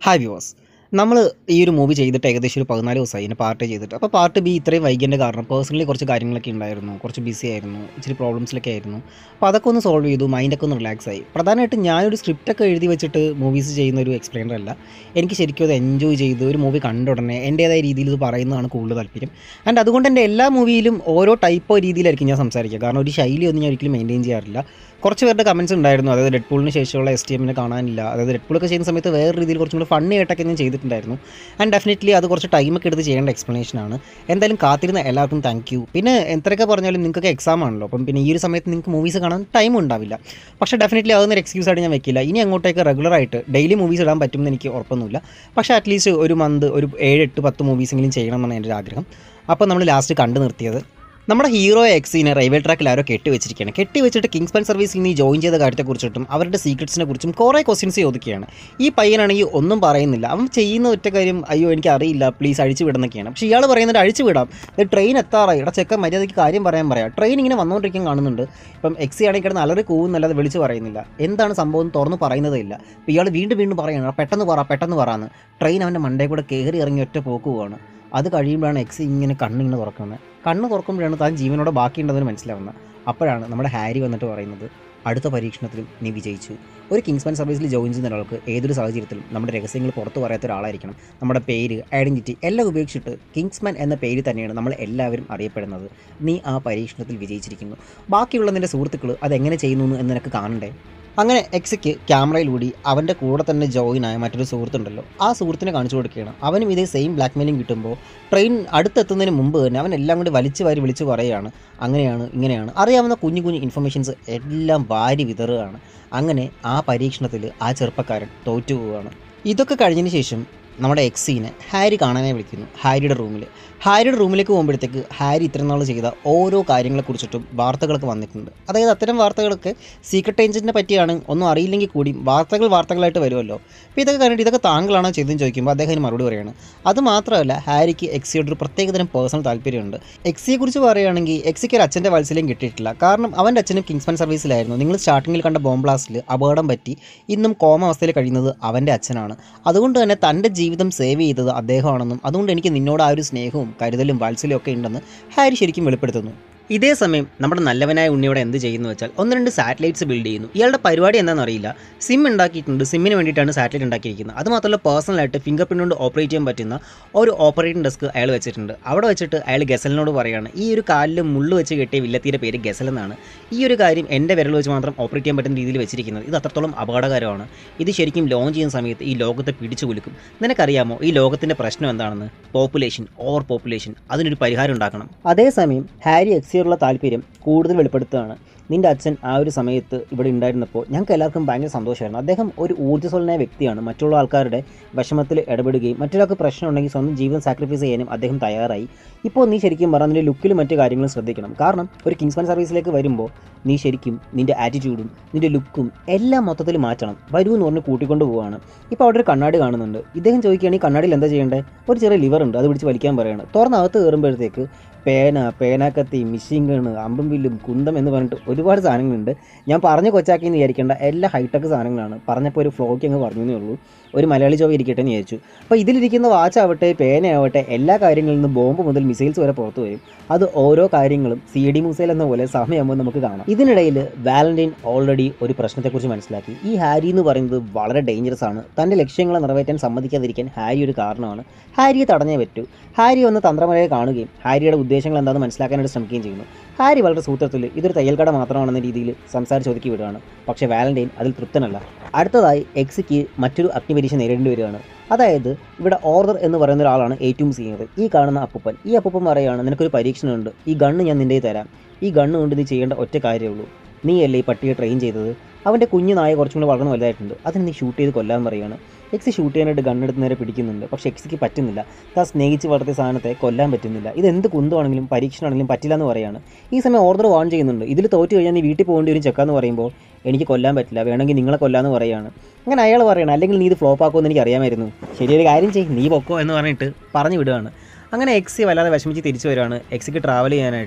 Hi viewers നമ്മൾ ഈ ഒരു മൂവി ചെയ്തിട്ട് ഏകദേശം ഒരു പതിനാല് ദിവസമായി ഇതിൻ്റെ പാർട്ട് ചെയ്തിട്ട് അപ്പോൾ പാർട്ട് ബി ഇത്രയും വൈകിൻ്റെ കാരണം പേഴ്സണലി കുറച്ച് കാര്യങ്ങളൊക്കെ ഉണ്ടായിരുന്നു കുറച്ച് ബിസി ആയിരുന്നു ഇച്ചിരി പ്രോബ്ലംസിലൊക്കെ ആയിരുന്നു അപ്പോൾ അതൊക്കെ ഒന്ന് സോൾവ് ചെയ്തു മൈൻഡൊക്കെ ഒന്ന് റിലാക്സ് ആയി പ്രധാനമായിട്ടും ഞാനൊരു സ്ക്രിപ്റ്റൊക്കെ എഴുതി വെച്ചിട്ട് മൂവീസ് ചെയ്യുന്ന ഒരു എക്സ്പ്ലെയിനർ അല്ല എനിക്ക് ശരിക്കും അത് എൻജോയ് ചെയ്ത് ഒരു മൂവി കണ്ട ഉടനെ എൻ്റേതായ രീതിയിൽ ഇത് പറയുന്നതാണ് കൂടുതൽ താല്പര്യം ആൻഡ് അതുകൊണ്ട് എൻ്റെ എല്ലാ മൂവിയിലും ഓരോ ടൈപ്പോ രീതിയിലായിരിക്കും ഞാൻ സംസാരിക്കുക കാരണം ഒരു ശൈലിയൊന്നും ഞാൻ ഒരിക്കലും മെയിൻറ്റെയിൻ ചെയ്യാറില്ല കുറച്ച് പേരുടെ കമൻസ് ഉണ്ടായിരുന്നു അതായത് ഡെഡ് പൂളിന് ശേഷമുള്ള എസ് ടി എമ്മിനെ കാണാനില്ല അതായത് ഡെഡ് പൂളൊക്കെ ചെയ്യുന്ന സമയത്ത് വേറെ രീതിയിൽ കുറച്ചും കൂടി ഫണ്ണി ആയിട്ടൊക്കെ ഞാൻ ചെയ്തിട്ടുണ്ടായിരുന്നു ആൻഡ് ഡെഫിനറ്റ്ലി അത് കുറച്ച് ടൈമൊക്കെ എടുത്ത് ചെയ്യേണ്ട explanation ആണ് എന്തായാലും കാത്തിരുന്ന എല്ലാവർക്കും താങ്ക് യു പിന്നെ എന്തൊക്കെ പറഞ്ഞാലും നിങ്ങൾക്കൊക്കെ എക്സാം ആണല്ലോ അപ്പം പിന്നെ ഈ ഒരു സമയത്ത് നിങ്ങൾക്ക് മൂവീസ് കാണാൻ ടൈം ഉണ്ടാവില്ല പക്ഷേ ഡെഫിനറ്റ്ലി അതൊന്നൊരു എക്സ്ക്യൂസ് ആയിട്ട് ഞാൻ വെക്കില്ല ഇനി അങ്ങോട്ടേക്ക് റെഗുലറായിട്ട് ഡെയിലി മൂവീസ് ഇടാൻ പറ്റുമെന്ന് എനിക്ക് ഉറപ്പൊന്നുമില്ല പക്ഷേ അറ്റ്ലീസ്റ്റ് ഒരു മന്ത് ഒരു ഏഴ് എട്ട് പത്ത് മൂവീസെങ്കിലും ചെയ്യണം എന്നാണ് എൻ്റെ ഒരു ആഗ്രഹം അപ്പോൾ നമ്മൾ ലാസ്റ്റ് കണ്ടു നിർത്തിയത് നമ്മുടെ ഹീറോ എക്സിനെ റെയിൽവേ ട്രാക്കിൽ ആരോ കെട്ടി വെച്ചിരിക്കുകയാണ് കെട്ടി വെച്ചിട്ട് കിങ്സ് പൻ സർവീസിൽ നീ ജോയിൻ ചെയ്ത കാര്യത്തെക്കുറിച്ചിട്ടും അവരുടെ സീക്രട്സിനെ കുറിച്ചും കുറേ ക്വസ്റ്റ്യൻസ് ചോദിക്കുകയാണ് ഈ പയ്യനാണെങ്കിൽ ഒന്നും പറയുന്നില്ല അവൻ ചെയ്യുന്ന ഒറ്റ കാര്യം അയ്യോ എനിക്ക് അറിയില്ല പ്ലീസ് അഴിച്ചു വിടുന്നൊക്കെയാണ് പക്ഷേ ഇയാൾ പറയുന്നത് അഴിച്ചു വിടാം ഇത് ട്രെയിൻ എത്താറായി ഇവിടെ ചെക്കൻ മര്യാദയ്ക്ക് കാര്യം പറയാൻ പറയാം ട്രെയിൻ ഇങ്ങനെ വന്നുകൊണ്ടിരിക്കാൻ കാണുന്നുണ്ട് ഇപ്പം എക്സി ആണെങ്കിൽ കിടന്ന് അലറി കൂവുന്നല്ലാതെ വിളിച്ച് പറയുന്നില്ല എന്താണ് സംഭവം എന്ന് തുറന്ന് പറയുന്നതേ ഇല്ല അപ്പോൾ ഇയാൾ വീണ്ടും വീണ്ടും പറയുകയാണ് പെട്ടെന്ന് പറ പെട്ടെന്ന് പറയാന്ന് ട്രെയിൻ അവൻ്റെ മണ്ടേ കൂടെ കയറി ഇറങ്ങി ഒറ്റ പോക്ക് പോവാണ് അത് കഴിയുമ്പോഴാണ് എക്സ് ഇങ്ങനെ കണ്ണിങ്ങനെ തുറക്കുന്നത് കണ്ണ് തുറക്കുമ്പോഴാണ് താൻ ജീവനോടെ ബാക്കിയുണ്ടെന്ന് മനസ്സിലാവുന്നത് അപ്പോഴാണ് നമ്മുടെ ഹാരി വന്നിട്ട് പറയുന്നത് അടുത്ത പരീക്ഷണത്തിലും നീ വിജയിച്ചു ഒരു കിങ്സ്മാൻ സർവീസിൽ ജോയിൻ ചെയ്യുന്ന ഒരാൾക്ക് ഏതൊരു സാഹചര്യത്തിലും നമ്മുടെ രഹസ്യങ്ങൾ പുറത്തു പറയാത്ത ഒരാളായിരിക്കണം നമ്മുടെ പേര് ഐഡൻറ്റിറ്റി എല്ലാം ഉപേക്ഷിച്ചിട്ട് കിങ്സ്മാൻ എന്ന പേര് തന്നെയാണ് നമ്മൾ എല്ലാവരും അറിയപ്പെടുന്നത് നീ ആ പരീക്ഷണത്തിൽ വിജയിച്ചിരിക്കുന്നു ബാക്കിയുള്ള നിൻ്റെ സുഹൃത്തുക്കൾ അതെങ്ങനെ ചെയ്യുന്നു എന്ന് നിനക്ക് കാണണ്ടേ അങ്ങനെ എക്സിക്ക് ക്യാമറയിലൂടി അവൻ്റെ കൂടെ തന്നെ ജോയിൻ ആയ മറ്റൊരു സുഹൃത്തുണ്ടല്ലോ ആ സുഹൃത്തിനെ കാണിച്ചു കൊടുക്കുകയാണ് അവനും ഇതേ സെയിം ബ്ലാക്ക് മെയിലിംഗ് കിട്ടുമ്പോൾ ട്രെയിൻ അടുത്തെത്തുന്നതിന് മുമ്പ് തന്നെ അവൻ എല്ലാം കൂടി വലിച്ചു വാരി വിളിച്ച് പറയുകയാണ് അങ്ങനെയാണ് ഇങ്ങനെയാണ് അറിയാവുന്ന കുഞ്ഞു കുഞ്ഞു ഇൻഫർമേഷൻസ് എല്ലാം വാരി വിതറുകയാണ് അങ്ങനെ ആ പരീക്ഷണത്തിൽ ആ ചെറുപ്പക്കാരൻ തോറ്റു പോവുകയാണ് ഇതൊക്കെ കഴിഞ്ഞതിന് ശേഷം നമ്മുടെ എക്സീനെ ഹാരി കാണാനായി വിളിക്കുന്നു ഹാരിയുടെ റൂമിൽ ഹാരിയുടെ റൂമിലേക്ക് പോകുമ്പോഴത്തേക്ക് ഹാരി ഇത്രയും നാൾ ചെയ്ത ഓരോ കാര്യങ്ങളെക്കുറിച്ചിട്ടും വാർത്തകളൊക്കെ വന്നിട്ടുണ്ട് അതായത് അത്തരം വാർത്തകളൊക്കെ സീക്രട്ട് ഏജൻറ്റിനെ പറ്റിയാണ് ഒന്നും അറിയില്ലെങ്കിൽ കൂടി വാർത്തകൾ വാർത്തകളായിട്ട് വരുമല്ലോ അപ്പോൾ ഇതൊക്കെ കണ്ടിട്ട് ഇതൊക്കെ താങ്കളാണോ ചെയ്തതെന്ന് ചോദിക്കുമ്പോൾ അദ്ദേഹം അതിന് മറുപടി പറയുകയാണ് അത് മാത്രമല്ല ഹാരിക്ക് എക്സിയോട് ഒരു പ്രത്യേകതരം പേഴ്സണൽ താല്പര്യമുണ്ട് എക്സിയെക്കുറിച്ച് പറയുകയാണെങ്കിൽ എക്സിക്ക് ഒരു അച്ഛൻ്റെ വാത്സല്യം കിട്ടിയിട്ടില്ല കാരണം അവൻ്റെ അച്ഛനും കിങ്സ്മാൻ സർവീസിലായിരുന്നു നിങ്ങൾ സ്റ്റാർട്ടിങ്ങിൽ കണ്ട ബോംബ് ബ്ലാസ്റ്റിൽ അപകടം പറ്റി ഇന്നും കോമ അവസ്ഥയിൽ കഴിയുന്നത് അവൻ്റെ അച്ഛനാണ് അതുകൊണ്ട് തന്നെ തൻ്റെ ജീവിതം സേവ് ചെയ്തത് അദ്ദേഹമാണെന്നും അതുകൊണ്ട് എനിക്ക് നിന്നോട് ആ ഒരു സ്നേഹവും കരുതലും വാത്സല്യം ഒക്കെ ഉണ്ടെന്ന് ഹാരി ശരിക്കും വെളിപ്പെടുത്തുന്നു ഇതേ സമയം നമ്മുടെ നല്ലവനായ ഉണ്ണിയോടെ എന്ത് ചെയ്യുന്നു വെച്ചാൽ ഒന്ന് രണ്ട് സാറ്റലൈറ്റ്സ് ബിൽഡ് ചെയ്യുന്നു ഇയാളുടെ പരിപാടി എന്താണെന്ന് അറിയില്ല സിം ഉണ്ടാക്കിയിട്ടുണ്ട് സിമ്മിന് വേണ്ടിയിട്ടാണ് സാറ്റലൈറ്റ് ഉണ്ടാക്കിയിരിക്കുന്നത് അത് മാത്രമല്ല പേഴ്സണലായിട്ട് ഫിംഗർ പ്രിൻ്റ് കൊണ്ട് ഓപ്പറേറ്റ് ചെയ്യാൻ പറ്റുന്ന ഒരു ഓപ്പറേറ്റിംഗ് ഡെസ്ക് അയാൾ വെച്ചിട്ടുണ്ട് അവിടെ വെച്ചിട്ട് അയാൾ ഗസലിനോട് പറയുകയാണ് ഈ ഒരു കാലിൽ മുള്ളു വെച്ച് കെട്ടിയ വില്ലത്തിയുടെ പേര് ഗസൽ എന്നാണ് ഈ ഒരു കാര്യം എൻ്റെ വിരൽ വെച്ച് മാത്രം ഓപ്പറേറ്റ് ചെയ്യാൻ പറ്റുന്ന രീതിയിൽ വെച്ചിരിക്കുന്നത് ഇത് അത്രത്തോളം അപകടകരമാണ് ഇത് ശരിക്കും ലോഞ്ച് ചെയ്യുന്ന സമയത്ത് ഈ ലോകത്തെ പിടിച്ചു കുലുക്കും നിനക്കറിയാമോ ഈ ലോകത്തിൻ്റെ പ്രശ്നം എന്താണെന്ന് പോപ്പുലേഷൻ ഓവർ പോപ്പുലേഷൻ അതിനൊരു പരിഹാരം ഉണ്ടാക്കണം അതേസമയം ഹാരി എക്സിയോടുള്ള താല്പര്യം കൂടുതൽ വെളിപ്പെടുത്തുകയാണ് നിൻ്റെ അച്ഛൻ ആ ഒരു സമയത്ത് ഇവിടെ ഉണ്ടായിരുന്നപ്പോൾ ഞങ്ങൾക്ക് എല്ലാവർക്കും ഭയങ്കര സന്തോഷമായിരുന്നു അദ്ദേഹം ഒരു ഊർജ്ജസ്വലനായ വ്യക്തിയാണ് മറ്റുള്ള ആൾക്കാരുടെ വിഷമത്തിൽ ഇടപെടുകയും മറ്റൊരാൾക്ക് പ്രശ്നം ഉണ്ടെങ്കിൽ സ്വന്തം ജീവൻ സാക്രിഫൈസ് ചെയ്യാനും അദ്ദേഹം തയ്യാറായി ഇപ്പോൾ നീ ശരിക്കും പറഞ്ഞാൽ നിൻ്റെ ലുക്കിലും മറ്റു കാര്യങ്ങളും ശ്രദ്ധിക്കണം കാരണം ഒരു കിങ്സ്മാൻ സർവീസിലേക്ക് വരുമ്പോൾ നീ ശരിക്കും നിൻ്റെ ആറ്റിറ്റ്യൂഡും നിൻ്റെ ലുക്കും എല്ലാം മൊത്തത്തിൽ മാറ്റണം വരൂ എന്ന് പറഞ്ഞ് കൂട്ടിക്കൊണ്ട് പോവുകയാണ് ഇപ്പോൾ അവിടെ ഒരു കണ്ണാടി കാണുന്നുണ്ട് ഇദ്ദേഹം ചോദിക്കുകയാണെങ്കിൽ കണ്ണാടിയിൽ എന്താ ചെയ്യേണ്ടത് ഒരു ചെറിയ ലിവർ ഉണ്ട് അത് പിടിച്ച് വലിക്കാൻ പറയുകയാണ് തുറന്നകത്ത് കയറുമ്പോഴത്തേക്ക് പേന പേനാക്കത്തി മിഷീൻ ഗണ് അമ്പും വില്ലും കുന്തം എന്ന് പറഞ്ഞിട്ട് ഒരുപാട് സാധനങ്ങളുണ്ട് ഞാൻ പറഞ്ഞ കൊച്ചാക്കി എന്ന് വിചാരിക്കേണ്ട എല്ലാ ഹൈടെക് സാധനങ്ങളാണ് പറഞ്ഞപ്പോൾ ഒരു ഫ്ലോക്ക് അങ്ങ് പറഞ്ഞു എന്നേ ഉള്ളൂ ഒരു മലയാളി ജോബ് ഇരിക്കട്ടെ എന്ന് വിചാരിച്ചു അപ്പോൾ ഇതിലിരിക്കുന്ന വാച്ചാവട്ടെ പേനയാവട്ടെ എല്ലാ കാര്യങ്ങളിൽ നിന്നും ബോംബ് മുതൽ മിസൈൽസ് വരെ പുറത്തു വരും അത് ഓരോ കാര്യങ്ങളും സി ഡി മുസൈൽ എന്ന പോലെ സമയമാകുമ്പോൾ നമുക്ക് കാണാം ഇതിനിടയിൽ വാലന്റൈൻ ഓൾറെഡി ഒരു പ്രശ്നത്തെക്കുറിച്ച് മനസ്സിലാക്കി ഈ ഹാരി എന്ന് പറയുന്നത് വളരെ ഡേഞ്ചറസ് ആണ് തൻ്റെ ലക്ഷ്യങ്ങളെ നിറവേറ്റാൻ സമ്മതിക്കാതിരിക്കാൻ ഹാരി ഒരു കാരണമാണ് ഹാരിയെ തടഞ്ഞേ പറ്റൂ ഹാരി ഒന്ന് തന്ത്രപരമായി കാണുകയും ഹാരിയുടെ ഉദ്ദേശങ്ങൾ എന്താണെന്ന് മനസ്സിലാക്കാനായിട്ട് ശ്രമിക്കുകയും ചെയ്യുന്നു ഹാരി വളരെ സൂത്രത്തിൽ ഇതൊരു തയ്യൽക്കട മാത്രമാണെന്ന രീതിയിൽ സംസാരിച്ച് ഒതുക്കി വിടുകയാണ് പക്ഷേ വാലന്റൈൻ അതിൽ തൃപ്തനല്ല അടുത്തതായി എക്സിക്ക് മറ്റൊരു അഗ്നിപരീക്ഷ നേരിടേണ്ടി വരികയാണ് അതായത് ഇവിടെ ഓർഡർ എന്ന് പറയുന്ന ഒരാളാണ് ഏറ്റവും ചെയ്യുന്നത് ഈ കാണുന്ന അപ്പൂപ്പൻ ഈ അപ്പൂപ്പൻ പറയുകയാണ് നിനക്കൊരു പരീക്ഷണമുണ്ട് ഈ ഗണ്ണ് ഞാൻ നിൻ്റെ തരാം ഈ ഗണ്ണ് കൊണ്ട് നീ ചെയ്യേണ്ട ഒറ്റ കാര്യമേ ഉള്ളൂ നീയല്ലേ ഈ പട്ടിയെ ട്രെയിൻ ചെയ്തത് അവൻ്റെ കുഞ്ഞു നായ കുറച്ചും കൂടി വളർന്നു വലുതായിട്ടുണ്ട് അതിന് നീ ഷൂട്ട് ചെയ്ത് കൊല്ലാൻ പറയുകയാണ് എക്സി ഷൂട്ട് ചെയ്യാനായിട്ട് ഗണ്ണെടുത്ത് നേരെ പിടിക്കുന്നുണ്ട് പക്ഷേ എക്സിക്ക് പറ്റുന്നില്ല താൻ സ്നേഹിച്ച് വളർത്തിയ സാധനത്തെ കൊല്ലാൻ പറ്റുന്നില്ല ഇത് എന്ത് കുന്തമാണെങ്കിലും പരീക്ഷണമാണെങ്കിലും പറ്റില്ല എന്ന് പറയാണ് ഈ സമയം ഓർഡർ വാൺ ചെയ്യുന്നുണ്ട് ഇതിൽ തോറ്റ് കഴിഞ്ഞാൽ നീ വീട്ടിൽ പോകേണ്ടി വരും ചെക്കാന്ന് പറയുമ്പോൾ എനിക്ക് കൊല്ലാൻ പറ്റില്ല വേണമെങ്കിൽ നിങ്ങളെ കൊല്ലാന്ന് പറയാണ് അങ്ങനെ അയാൾ പറയണം അല്ലെങ്കിൽ നീ ഇത് ഫ്ലോപ്പ് ആക്കുമെന്ന് എനിക്ക് അറിയാമായിരുന്നു ശരിയൊരു കാര്യം ചെയ്യും നീ പൊക്കോ എന്ന് പറഞ്ഞിട്ട് പറഞ്ഞു വിടുകയാണ് അങ്ങനെ എക്സി വല്ലാതെ വിഷമിച്ച് തിരിച്ചു വരികയാണ് എക്സിക്ക് ട്രാവൽ ചെയ്യാനായിട്ട്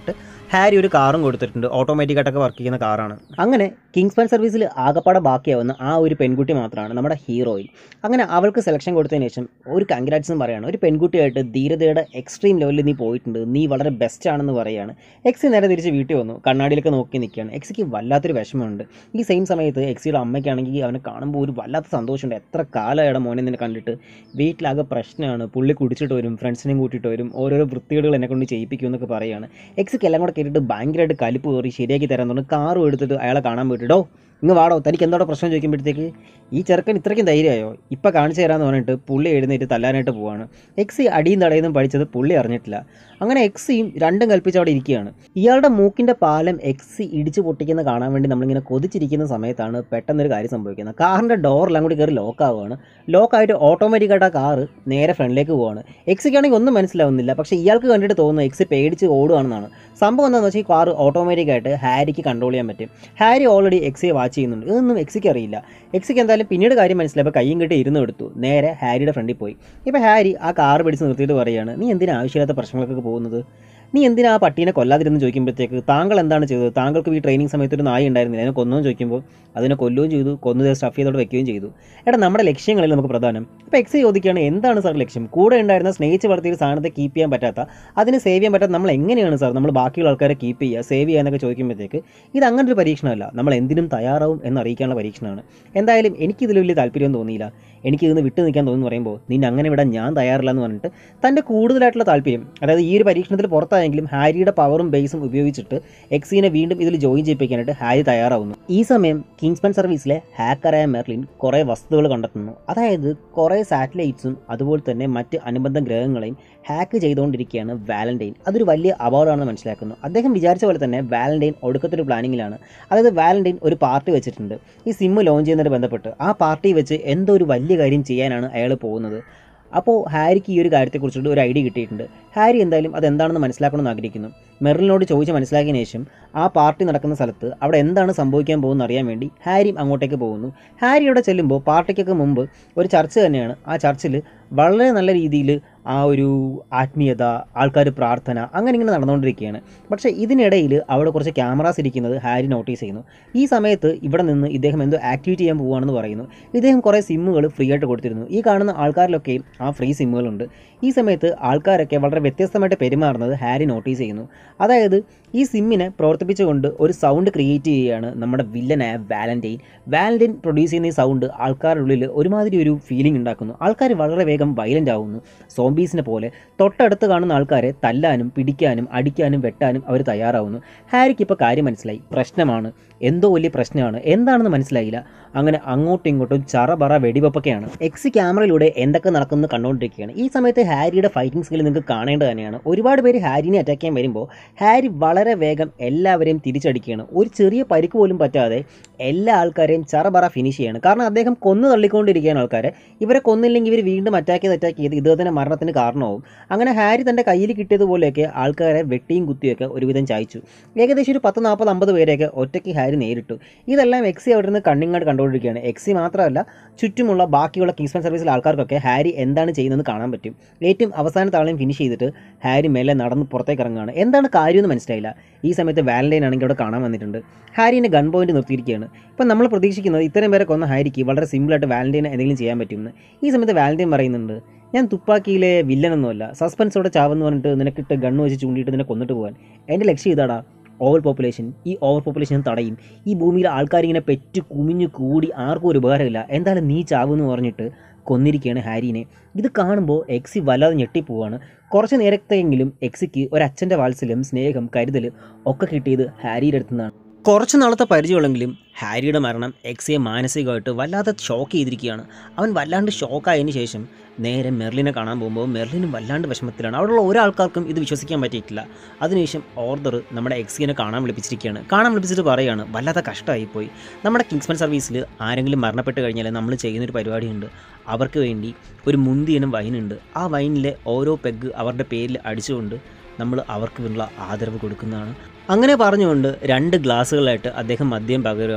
ഹാരി ഒരു കാറും കൊടുത്തിട്ടുണ്ട് ഓട്ടോമാറ്റിക്കായിട്ടൊക്കെ വർക്ക് ചെയ്യുന്ന കാറാണ് അങ്ങനെ കിങ്സ്മാൻ സർവീസിൽ ആകപ്പാടെ ബാക്കിയാവുന്ന ആ ഒരു പെൺകുട്ടി മാത്രമാണ് നമ്മുടെ ഹീറോയിൻ അങ്ങനെ അവൾക്ക് സെലക്ഷൻ കൊടുത്തതിന് ശേഷം ഒരു കൺഗ്രാറ്റ്സും പറയാണ് ഒരു പെൺകുട്ടിയായിട്ട് ധീരതയുടെ എക്സ്ട്രീം ലെവലിൽ നീ പോയിട്ടുണ്ട് നീ വളരെ ബെസ്റ്റ് ആണെന്ന് പറയാണ് എക്സി നേരെ തിരിച്ച് വീട്ടിൽ വന്നു കണ്ണാടിയിലൊക്കെ നോക്കി നിൽക്കുകയാണ് എക്സിക്ക് വല്ലാത്തൊരു വിഷമമുണ്ട് ഈ സെയിം സമയത്ത് എക്സിയുടെ അമ്മയ്ക്കാണെങ്കിൽ അവനെ കാണുമ്പോൾ ഒരു വല്ലാത്ത സന്തോഷമുണ്ട് എത്ര കാലമായിട്ട് മോനെ നിന്നെ കണ്ടിട്ട് വീട്ടിലാകെ പ്രശ്നമാണ് പുള്ളി കുടിച്ചിട്ട് വരും ഫ്രണ്ട്സിനെയും കൂട്ടിയിട്ട് വരും ഓരോരോ വൃത്തികേടുകൾ എന്നെ കൊണ്ട് ചെയ്യിപ്പിക്കും എന്നൊക്കെ പറയുകയാണ് എക്സിക്ക് എല്ലാം കൂടെ കേട്ടിട്ട് ഭയങ്കരമായിട്ട് കലിപ്പ് കയറി ശരിയാക്കി തരാൻ പറഞ്ഞു കാറും എടുത്തിട്ട് അയാളെ കാണാൻ പോയിട്ടോ ഇങ്ങ് വാടോ തനിക്ക് എന്തോടെ പ്രശ്നം ചോദിക്കുമ്പോഴത്തേക്ക് ഈ ചെറുക്കൻ ഇത്രയ്ക്കും ധൈര്യമായോ ഇപ്പം കാണിച്ചു തരാമെന്ന് പറഞ്ഞിട്ട് പുള്ളി എഴുന്നേറ്റ് തല്ലാനായിട്ട് പോവാണ് എക്സി അടിയും തടയുന്നതും പഠിച്ചത് പുള്ളി അറിഞ്ഞിട്ടില്ല അങ്ങനെ എക്സിയും രണ്ടും കൽപ്പിച്ച് അവിടെ ഇരിക്കുകയാണ് ഇയാളുടെ മൂക്കിൻ്റെ പാലം എക്സി ഇടിച്ചു പൊട്ടിക്കുന്ന കാണാൻ വേണ്ടി നമ്മളിങ്ങനെ കൊതിച്ചിരിക്കുന്ന സമയത്താണ് പെട്ടെന്നൊരു കാര്യം സംഭവിക്കുന്നത് കാറിൻ്റെ ഡോറെല്ലാം കൂടി കയറി ലോക്ക് ആവുകയാണ് ലോക്കായിട്ട് ഓട്ടോമാറ്റിക്കായിട്ട് ആ കാറ് നേരെ ഫ്രണ്ടിലേക്ക് പോവാണ് എക്സിക്കാണെങ്കിൽ ഒന്നും മനസ്സിലാവുന്നില്ല പക്ഷേ ഇയാൾക്ക് കണ്ടിട്ട് തോന്നുന്നു എക്സി പേടിച്ച് ഓടുകയാണെന്നാണ് സംഭവം എന്താണെന്ന് വെച്ചാൽ ഈ കാർ ഓട്ടോമാറ്റിക്കായിട്ട് ഹാരിക്ക് കൺട്രോൾ ചെയ്യാൻ പറ്റും ഹാരി ഓൾറെഡി എക്സിയെ വാച്ച് ചെയ്യുന്നുണ്ട് ഇതൊന്നും എക്സിക്ക് അറിയില്ല എക്സിക്ക് എന്തായാലും പിന്നീട് കാര്യം മനസ്സിലായപ്പോൾ കയ്യും കെട്ടി ഇരുന്ന് എടുത്തു നേരെ ഹാരിയുടെ ഫ്രണ്ടിൽ പോയി ഇപ്പോൾ ഹാരി ആ കാർ പിടിച്ച് നിർത്തിയിട്ട് പറയുകയാണ് നീ എന്തിനാ ആവശ്യമില്ലാത്ത പ്രശ്നങ്ങൾക്കൊക്കെ പോകുന്നത് നീ എന്തിനാ ആ പട്ടീനെ കൊല്ലാതിരുന്ന് ചോദിക്കുമ്പോഴത്തേക്ക് താങ്കൾ എന്താണ് ചെയ്തത് താങ്കൾക്ക് ഈ ട്രെയിനിങ് സമയത്ത് ഒരു നായ ഉണ്ടായിരുന്നില്ല അതിനെ കൊന്നു ചോദിക്കുമ്പോൾ അതിനെ കൊല്ലുകയും ചെയ്തു കൊന്നു സ്റ്റഫ് ചെയ്തോടെ വെക്കുകയും ചെയ്തു എടാ നമ്മുടെ ലക്ഷ്യങ്ങളിൽ നമുക്ക് പ്രധാനം ഇപ്പോൾ എക്സ് ചോദിക്കുകയാണ് എന്താണ് സാർ ലക്ഷ്യം കൂടെ ഉണ്ടായിരുന്ന സ്നേഹിച്ച് വളർത്തിയ ഒരു സാധനത്തെ കീപ്പ് ചെയ്യാൻ പറ്റാത്ത അതിന് സേവ് ചെയ്യാൻ പറ്റാത്ത നമ്മൾ എങ്ങനെയാണ് സാർ നമ്മൾ ബാക്കിയുള്ള ആൾക്കാരെ കീപ്പ് ചെയ്യുക സേവ് ചെയ്യുക എന്നൊക്കെ ചോദിക്കുമ്പോഴത്തേക്ക് ഇത് അങ്ങനെ ഒരു പരീക്ഷണമല്ല നമ്മൾ എന്തിനും തയ്യാറാവും എന്ന് അറിയിക്കാനുള്ള പരീക്ഷണമാണ് എന്തായാലും എനിക്കിതിൽ വലിയ താല്പര്യം തോന്നിയില്ല എനിക്ക് ഇതിന് വിട്ടു നിൽക്കാൻ തോന്നുന്നു പറയുമ്പോൾ നിന്നെ അങ്ങനെ വിടാൻ ഞാൻ തയ്യാറില്ല എന്ന് പറഞ്ഞിട്ട് തൻ്റെ കൂടുതലായിട്ടുള്ള താല്പര്യം അതായത് ഈ ഒരു പരീക്ഷണത്തിൽ പുറത്തായെങ്കിലും ഹാരിയുടെ പവറും ബേസും ഉപയോഗിച്ചിട്ട് എക്സിനെ വീണ്ടും ഇതിൽ ജോയിൻ ചെയ്യിപ്പിക്കാനായിട്ട് ഹാരി തയ്യാറാവുന്നു ഈ സമയം കിങ്സ്മാൻ സർവീസിലെ ഹാക്കറായ മെർലിൻ കുറേ വസ്തുക്കൾ കണ്ടെത്തുന്നു അതായത് കുറേ സാറ്റലൈറ്റ്സും അതുപോലെ തന്നെ മറ്റ് അനുബന്ധ ഗ്രഹങ്ങളെയും ഹാക്ക് ചെയ്തുകൊണ്ടിരിക്കുകയാണ് വാലന്റൈൻ അതൊരു വലിയ അപകടമാണെന്ന് മനസ്സിലാക്കുന്നു അദ്ദേഹം വിചാരിച്ച പോലെ തന്നെ വാലന്റൈൻ ഒടുക്കത്തൊരു പ്ലാനിങ്ങിലാണ് അതായത് വാലന്റൈൻ ഒരു പാർട്ടി വെച്ചിട്ടുണ്ട് ഈ സിമ്മ് ലോഞ്ച് ചെയ്യുന്നതിന് ബന്ധപ്പെട്ട് ആ പാർട്ടി വെച്ച് എന്തോ ഒരു വലിയ കാര്യം ചെയ്യാനാണ് അയാൾ പോകുന്നത് അപ്പോൾ ഹാരിക്ക് ഈ ഒരു കാര്യത്തെക്കുറിച്ചിട്ട് ഒരു ഐഡിയ കിട്ടിയിട്ടുണ്ട് ഹാരി എന്തായാലും അതെന്താണെന്ന് മനസ്സിലാക്കണമെന്ന് ആഗ്രഹിക്കുന്നു മെറിലിനോട് ചോദിച്ച് മനസ്സിലാക്കിയതിന് ശേഷം ആ പാർട്ടി നടക്കുന്ന സ്ഥലത്ത് അവിടെ എന്താണ് സംഭവിക്കാൻ പോകുന്നത് അറിയാൻ വേണ്ടി ഹാരിയും അങ്ങോട്ടേക്ക് പോകുന്നു ഹാരി അവിടെ ചെല്ലുമ്പോൾ പാർട്ടിക്കൊക്കെ മുമ്പ് ഒരു ചർച്ച തന്നെയാണ് ആ ചർച്ചിൽ വളരെ നല്ല രീതിയിൽ ആ ഒരു ആത്മീയത ആൾക്കാർ പ്രാർത്ഥന അങ്ങനെ ഇങ്ങനെ നടന്നുകൊണ്ടിരിക്കുകയാണ് പക്ഷേ ഇതിനിടയിൽ അവിടെ കുറച്ച് ക്യാമറാസ് ഇരിക്കുന്നത് ഹാരി നോട്ടീസ് ചെയ്യുന്നു ഈ സമയത്ത് ഇവിടെ നിന്ന് ഇദ്ദേഹം എന്തോ ആക്ടിവിറ്റി ചെയ്യാൻ പോവുകയാണെന്ന് പറയുന്നു ഇദ്ദേഹം കുറേ സിമ്മുകൾ ഫ്രീ ആയിട്ട് കൊടുത്തിരുന്നു ഈ കാണുന്ന ആൾക്കാരിലൊക്കെ ആ ഫ്രീ സിമ്മുകളുണ്ട് ഈ സമയത്ത് ആൾക്കാരൊക്കെ വളരെ വ്യത്യസ്തമായിട്ട് പെരുമാറുന്നത് ഹാരി നോട്ടീസ് ചെയ്യുന്നു അതായത് ഈ സിമ്മിനെ പ്രവർത്തിപ്പിച്ചുകൊണ്ട് ഒരു സൗണ്ട് ക്രിയേറ്റ് ചെയ്യുകയാണ് നമ്മുടെ വില്ലനായ വാലന്റൈൻ വാലന്റൈൻ പ്രൊഡ്യൂസ് ചെയ്യുന്ന ഈ സൗണ്ട് ആൾക്കാരുടെ ഉള്ളിൽ ഒരുമാതിരി ഒരു ഫീലിംഗ് ഉണ്ടാക്കുന്നു ആൾക്കാർ വളരെ വേഗം വയലൻ്റ് ആവുന്നു സോംബീസിനെ പോലെ തൊട്ടടുത്ത് കാണുന്ന ആൾക്കാരെ തല്ലാനും പിടിക്കാനും അടിക്കാനും വെട്ടാനും അവർ തയ്യാറാവുന്നു ഹാരിക്ക് ഇപ്പോൾ കാര്യം മനസ്സിലായി പ്രശ്നമാണ് എന്തോ വലിയ പ്രശ്നമാണ് എന്താണെന്ന് മനസ്സിലായില്ല അങ്ങനെ അങ്ങോട്ടും ഇങ്ങോട്ടും ചറബറ വെടിവെപ്പൊക്കെയാണ് എക്സ് ക്യാമറയിലൂടെ എന്തൊക്കെ നടക്കുന്നു കണ്ടുകൊണ്ടിരിക്കുകയാണ് ഈ സമയത്ത് ഹാരിയുടെ ഫൈറ്റിംഗ് സ്കിൽ നിങ്ങൾക്ക് കാണേണ്ടത് തന്നെയാണ് ഒരുപാട് പേര് ഹാരിനെ അറ്റാക്ക് ചെയ്യാൻ വരുമ്പോൾ ഹാരി വളരെ വേഗം എല്ലാവരെയും തിരിച്ചടിക്കുകയാണ് ഒരു ചെറിയ പരിക്ക് പോലും പറ്റാതെ എല്ലാ ആൾക്കാരെയും ചറബറ ഫിനിഷ് ചെയ്യാണ് കാരണം അദ്ദേഹം കൊന്നു തള്ളിക്കൊണ്ടിരിക്കുകയാണ് ആൾക്കാരെ ഇവരെ കൊന്നില്ലെങ്കിൽ ഇവർ വീണ്ടും അറ്റാക്ക് ചെയ്ത് അറ്റാക്ക് ചെയ്ത് ഇദ്ദേഹത്തിൻ്റെ മരണത്തിന് കാരണമാവും അങ്ങനെ ഹാരി തൻ്റെ കയ്യിൽ കിട്ടിയതുപോലെയൊക്കെ ആൾക്കാരെ വെട്ടിയും കുത്തിയൊക്കെ ഒരുവിധം ചായച്ചു ഏകദേശം ഒരു പത്ത് നാൽപ്പത് അമ്പത് പേരെയൊക്കെ ഒറ്റയ്ക്ക് ഹാരി നേരിട്ടു ഇതെല്ലാം എക്സി അവിടെ നിന്ന് കണ്ണിങ്ങാട് കണ്ടുകൊണ്ടിരിക്കുകയാണ് എക്സി മാത്രമല്ല ചുറ്റുമുള്ള ബാക്കിയുള്ള കിങ്സ്മാൻ സർവീസിലെ ആൾക്കാർക്കൊക്കെ ഹാരി എന്താണ് ചെയ്യുന്നതെന്ന് കാണാൻ പറ്റും ഏറ്റവും അവസാന താളെയും ഫിനിഷ് ചെയ്തിട്ട് ഹാരി മേലെ നടന്ന് പുറത്തേക്ക് ഇറങ്ങുകയാണ് എന്താണ് കാര്യമെന്ന് മനസ്സിലായില്ല ഈ സമയത്ത് വാലന്റൈൻ ആണെങ്കിൽ അവിടെ കാണാൻ വന്നിട്ടുണ്ട് ഹാരിനെ ഗൺ പോയിന്റ് നിർത്തിയിരിക്കുകയാണ് ഇപ്പം നമ്മൾ പ്രതീക്ഷിക്കുന്നത് ഇത്രയും പേരെ കൊന്ന ഹാരിക്ക് വളരെ സിമ്പിളായിട്ട് വാലന്റൈനെ എന്തെങ്കിലും ചെയ്യാൻ പറ്റുമെന്ന് ഈ സമയത്ത് വാലന്റൈൻ പറയുന്നുണ്ട് ഞാൻ തുപ്പാക്കിയിലെ വില്ലനൊന്നുമല്ല സസ്പെൻസോടെ ചാവെന്ന് പറഞ്ഞിട്ട് നിനക്കിട്ട് ഗണ്ണ് വെച്ച് ചൂണ്ടിയിട്ട് നിന്നെ കൊന്നിട്ട് പോകാൻ എൻ്റെ ലക്ഷ്യം ഇതാടാ ഓവർ പോപ്പുലേഷൻ ഈ ഓവർ പോപ്പുലേഷൻ തടയും ഈ ഭൂമിയിൽ ആൾക്കാരിങ്ങനെ പെറ്റ് കുമിഞ്ഞു കൂടി ആർക്കും ഒരു ഉപകാരമില്ല എന്തായാലും നീ ചാവുമെന്ന് പറഞ്ഞിട്ട് കൊന്നിരിക്കുകയാണ് ഹാരിനെ ഇത് കാണുമ്പോൾ എക്സി വല്ലാതെ ഞെട്ടിപ്പോവാണ് കുറച്ച് നേരത്തെയെങ്കിലും എക്സിക്ക് ഒരച്ഛൻ്റെ വാത്സല്യം സ്നേഹം കരുതൽ ഒക്കെ കിട്ടിയത് ഹാരിയുടെ അടുത്തു നിന്നാണ് കുറച്ച് നാളത്തെ പരിചയമുള്ളെങ്കിലും ഹാരിയുടെ മരണം എക്സിയെ മാനസികമായിട്ട് വല്ലാതെ ഷോക്ക് ചെയ്തിരിക്കുകയാണ് അവൻ വല്ലാണ്ട് ഷോക്കായതിന് ശേഷം നേരെ മെർലിനെ കാണാൻ പോകുമ്പോൾ മെർലിനും വല്ലാണ്ട് വിഷമത്തിലാണ് അവിടെയുള്ള ഒരാൾക്കാർക്കും ഇത് വിശ്വസിക്കാൻ പറ്റിയിട്ടില്ല അതിനുശേഷം ഓർഡർ നമ്മുടെ എക്സിനെ കാണാൻ വിളിപ്പിച്ചിരിക്കുകയാണ് കാണാൻ വിളിപ്പിച്ചിട്ട് പറയുകയാണ് വല്ലാത്ത കഷ്ടമായിപ്പോയി നമ്മുടെ കിങ്സ്മൻ സർവീസിൽ ആരെങ്കിലും മരണപ്പെട്ട് കഴിഞ്ഞാൽ നമ്മൾ ചെയ്യുന്നൊരു പരിപാടിയുണ്ട് അവർക്ക് വേണ്ടി ഒരു മുന്തിയനും വൈനുണ്ട് ആ വൈനിലെ ഓരോ പെഗ് അവരുടെ പേരിൽ അടിച്ചുകൊണ്ട് നമ്മൾ അവർക്ക് വേണ്ടിയുള്ള ആദരവ് കൊടുക്കുന്നതാണ് അങ്ങനെ പറഞ്ഞുകൊണ്ട് രണ്ട് ഗ്ലാസ്സുകളായിട്ട് അദ്ദേഹം മദ്യം പകരുകയാണ്